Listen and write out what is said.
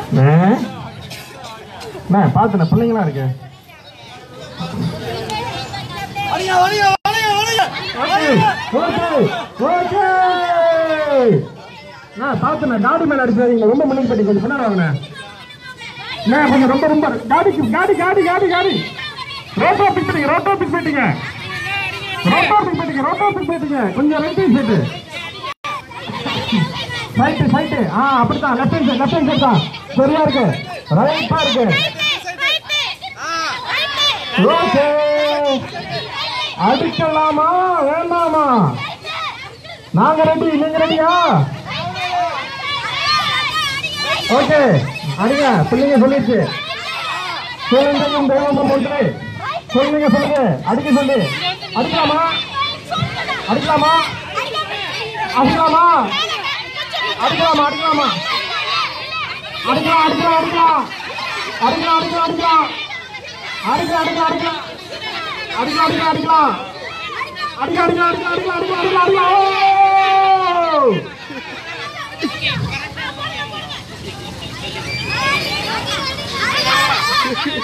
அண்ணா பார்த்துண்ணே பிள்ளைங்களா இருக்கு வலிங்க வலிங்க வலிங்க வலிங்க okay okay அண்ணா பார்த்துண்ணே காடி மேல அடிச்சாதீங்க ரொம்ப முன்னுக்கு போயிட்டு கொஞ்சம் பின்னாடி வாங்கண்ணே அண்ணா கொஞ்சம் ரொம்ப ரொம்ப காடிக்கு காடி காடி காடி காடி ரோட்டோ பிக் பண்ணிங்க ரோட்டோ பிக் பண்ணிட்டீங்க ரோட்டோ பிக் பண்ணிட்டீங்க ரோட்டோ பிக் பண்ணிட்டீங்க கொஞ்சம் right side side side side ஆ அப்படித்தான் left hand side left hand side தான் சரியா இருக்கு ரைட்டா இருக்கு ஓகே அடிக்கலாமா வேண்டாமா நாங்க ரெடி நீங்க ரெடியா ஓகே அடிங்க பிள்ளைங்க சொல்லிடுச்சு சொல்லுங்க தெய்வம் ஒன்று சொல்லுங்க சொல்லுங்க அடிக்க சொல்லு அடிக்கலாமா அடிக்கலாமா அடிக்கலாமா அடிக்கலாமா அடிக்கலாமா அடிக்கலாம் அடிக்கலாம் அடிக்கலாம் அடிக்கலாம் அடிக்கலாம் அடிக்கலாம் அடிக்கலாம் அடிக்கலாம் அடிக்கலாம் அடிக்கலாம் அடிக்கலாம் அடிக்கலாம் அடிக்கலாம் அடிக்கலாம் அடிக்கலாம் அடிக்கலாம் அடிக்கலாம் அடிக்கலாம் அடிக்கலாம் ஓ